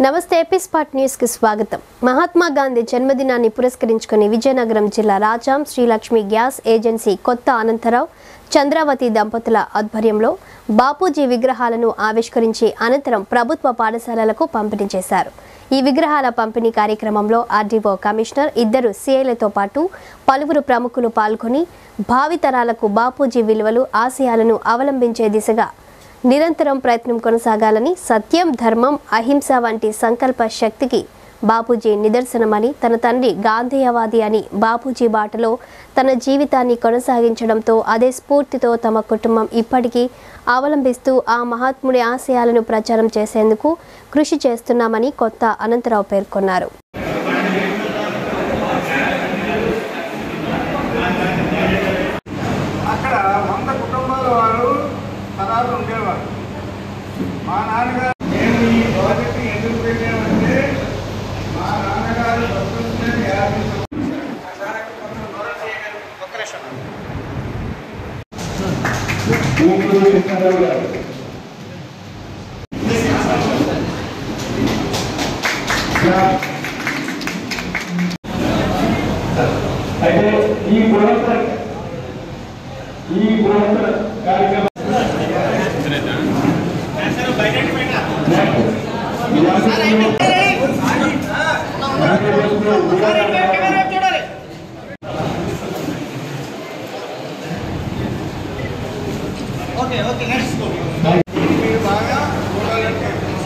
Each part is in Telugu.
నమస్తే ఎపిస్పాట్ న్యూస్ కి స్వాగతం మహాత్మా గాంధీ జన్మదినాన్ని పురస్కరించుకుని విజయనగరం జిల్లా రాజాం శ్రీలక్ష్మి గ్యాస్ ఏజెన్సీ కొత్త అనంతరావు చంద్రావతి దంపతుల ఆధ్వర్యంలో బాపూజీ విగ్రహాలను ఆవిష్కరించి అనంతరం ప్రభుత్వ పాఠశాలలకు పంపిణీ చేశారు ఈ విగ్రహాల పంపిణీ కార్యక్రమంలో ఆర్డీఓ కమిషనర్ ఇద్దరు సీఐలతో పాటు పలువురు ప్రముఖులు పాల్గొని భావితరాలకు బాపూజీ విలువలు ఆశయాలను అవలంబించే దిశగా నిరంతరం ప్రయత్నం కొనసాగాలని సత్యం ధర్మం అహింస వంటి సంకల్ప శక్తికి బాపూజీ నిదర్శనమని తన తండ్రి గాంధేయవాది అని బాపూజీ బాటలో తన జీవితాన్ని కొనసాగించడంతో అదే స్ఫూర్తితో తమ కుటుంబం ఇప్పటికీ అవలంబిస్తూ ఆ మహాత్ముడి ఆశయాలను ప్రచారం చేసేందుకు కృషి చేస్తున్నామని కొత్త అనంతరావు పేర్కొన్నారు అక్కడ వంద కుటుంబాల వారు తరాలు ఉండేవారు మా నాన్నగారు మేము ఈ ప్రాజెక్ట్ ఎందుకు పెట్టామంటే మా నాన్నగారు బతుకుతున్న యాభై అయితే ఈ గుణోత్తర ఈ గుణోత్తర కార్యక్రమం మీరు బాగా చూడాలంటే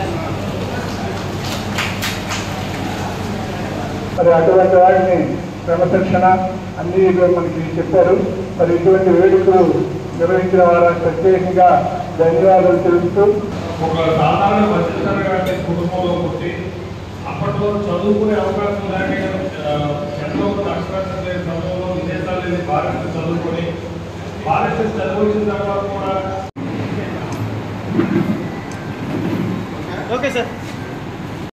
మరి అటువంటి వాటిని క్రమశిక్షణ అన్ని ఇదిగో మనకి చెప్పారు మరి ఇటువంటి వేడుకలు నిర్వహించిన వారికి ప్రత్యేకంగా ధన్యవాదాలు తెలుపుతూ ఒక సాధారణ మధ్యతర గారి కుటుంబంలో పుట్టి అప్పట్లో చదువుకునే అవకాశం లేక ఎంతో అక్షరాస్యత లేని సమయంలో విదేశాలు వెళ్ళి భారత చదువుకొని భారత చదివించిన తర్వాత కూడా ఓకే సార్